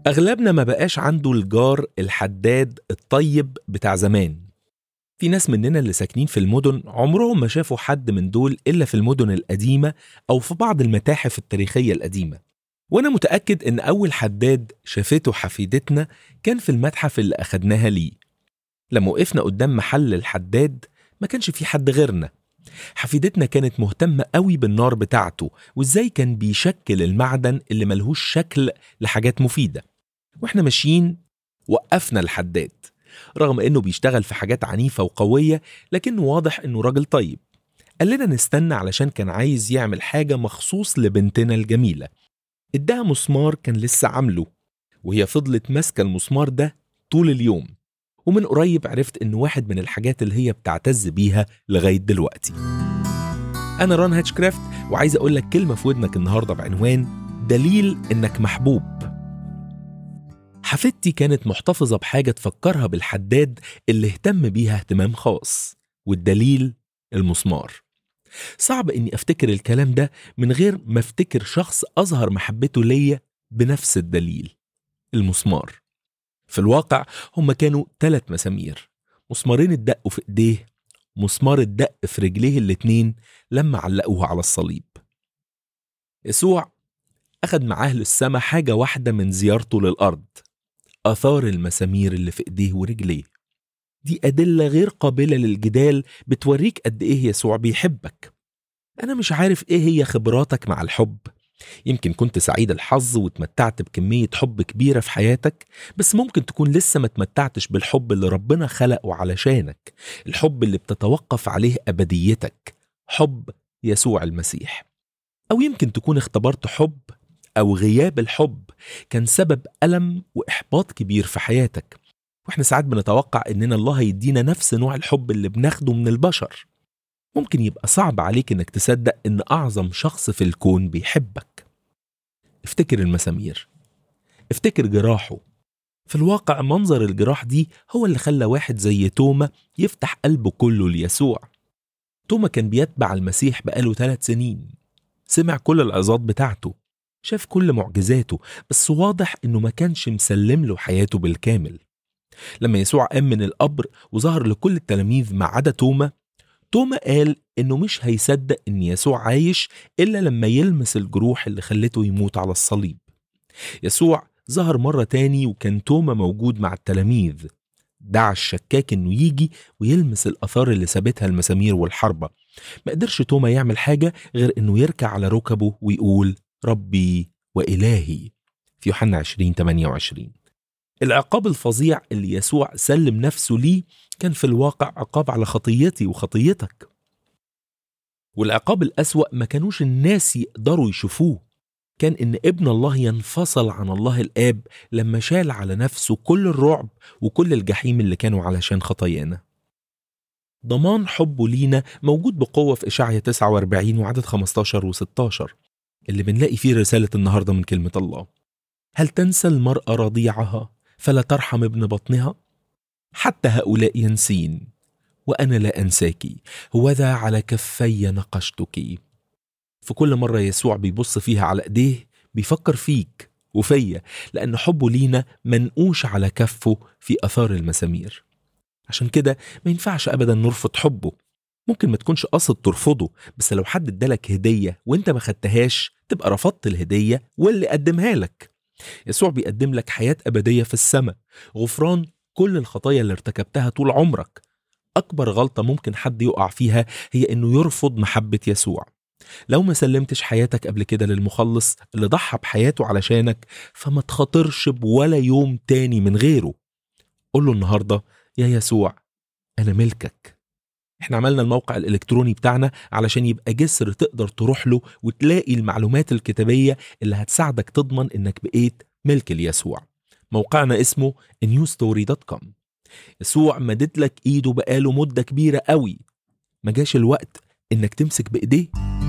أغلبنا ما بقاش عنده الجار الحداد الطيب بتاع زمان في ناس مننا اللي ساكنين في المدن عمرهم ما شافوا حد من دول إلا في المدن القديمة أو في بعض المتاحف التاريخية القديمة وأنا متأكد إن أول حداد شافته حفيدتنا كان في المتحف اللي أخدناها ليه لما وقفنا قدام محل الحداد ما كانش في حد غيرنا حفيدتنا كانت مهتمة قوي بالنار بتاعته وإزاي كان بيشكل المعدن اللي ملهوش شكل لحاجات مفيدة واحنا ماشيين وقفنا الحداد رغم انه بيشتغل في حاجات عنيفة وقوية لكنه واضح انه راجل طيب قال لنا نستنى علشان كان عايز يعمل حاجة مخصوص لبنتنا الجميلة اداها مسمار كان لسه عامله وهي فضلت ماسكة المسمار ده طول اليوم ومن قريب عرفت انه واحد من الحاجات اللي هي بتعتز بيها لغاية دلوقتي أنا ران هاتشكرافت وعايز أقول لك كلمة في ودنك النهاردة بعنوان دليل إنك محبوب حفيدتي كانت محتفظة بحاجة تفكرها بالحداد اللي اهتم بيها اهتمام خاص والدليل المسمار صعب إني أفتكر الكلام ده من غير ما أفتكر شخص أظهر محبته ليا بنفس الدليل المسمار في الواقع هما كانوا ثلاث مسامير مسمارين اتدقوا في ايديه مسمار اتدق في رجليه الاتنين لما علقوها على الصليب يسوع أخد معاه للسما حاجة واحدة من زيارته للأرض آثار المسامير اللي في إيديه ورجليه دي أدلة غير قابلة للجدال بتوريك قد إيه يسوع بيحبك أنا مش عارف إيه هي خبراتك مع الحب يمكن كنت سعيد الحظ واتمتعت بكمية حب كبيرة في حياتك بس ممكن تكون لسه ما اتمتعتش بالحب اللي ربنا خلقه علشانك الحب اللي بتتوقف عليه أبديتك حب يسوع المسيح أو يمكن تكون اختبرت حب أو غياب الحب كان سبب ألم وإحباط كبير في حياتك واحنا ساعات بنتوقع اننا الله يدينا نفس نوع الحب اللي بناخده من البشر ممكن يبقى صعب عليك انك تصدق ان اعظم شخص في الكون بيحبك افتكر المسامير افتكر جراحه في الواقع منظر الجراح دي هو اللي خلى واحد زي توما يفتح قلبه كله ليسوع توما كان بيتبع المسيح بقاله ثلاث سنين سمع كل العظات بتاعته شاف كل معجزاته بس واضح انه ما كانش مسلم له حياته بالكامل لما يسوع قام من القبر وظهر لكل التلاميذ ما عدا توما توما قال انه مش هيصدق ان يسوع عايش الا لما يلمس الجروح اللي خلته يموت على الصليب يسوع ظهر مرة تاني وكان توما موجود مع التلاميذ دعا الشكاك انه يجي ويلمس الاثار اللي سابتها المسامير والحربة ما قدرش توما يعمل حاجة غير انه يركع على ركبه ويقول ربي وإلهي في يوحنا 20 28 العقاب الفظيع اللي يسوع سلم نفسه ليه كان في الواقع عقاب على خطيتي وخطيتك والعقاب الأسوأ ما كانوش الناس يقدروا يشوفوه كان إن ابن الله ينفصل عن الله الآب لما شال على نفسه كل الرعب وكل الجحيم اللي كانوا علشان خطايانا ضمان حبه لينا موجود بقوة في إشعيا 49 وعدد 15 و16 اللي بنلاقي فيه رسالة النهاردة من كلمة الله هل تنسى المرأة رضيعها فلا ترحم ابن بطنها حتى هؤلاء ينسين وأنا لا أنساك وذا على كفي نقشتك في كل مرة يسوع بيبص فيها على إيديه بيفكر فيك وفيا لأن حبه لينا منقوش على كفه في أثار المسامير عشان كده ما ينفعش أبدا نرفض حبه ممكن ما تكونش قصد ترفضه بس لو حد ادالك هدية وانت ما خدتهاش تبقى رفضت الهدية واللي قدمها لك يسوع بيقدم لك حياة أبدية في السماء غفران كل الخطايا اللي ارتكبتها طول عمرك أكبر غلطة ممكن حد يقع فيها هي إنه يرفض محبة يسوع لو ما سلمتش حياتك قبل كده للمخلص اللي ضحى بحياته علشانك فما تخاطرش بولا يوم تاني من غيره قول له النهاردة يا يسوع أنا ملكك احنا عملنا الموقع الالكتروني بتاعنا علشان يبقى جسر تقدر تروح له وتلاقي المعلومات الكتابية اللي هتساعدك تضمن انك بقيت ملك ليسوع موقعنا اسمه newstory.com يسوع مدد لك ايده بقاله مدة كبيرة قوي ما جاش الوقت انك تمسك بايديه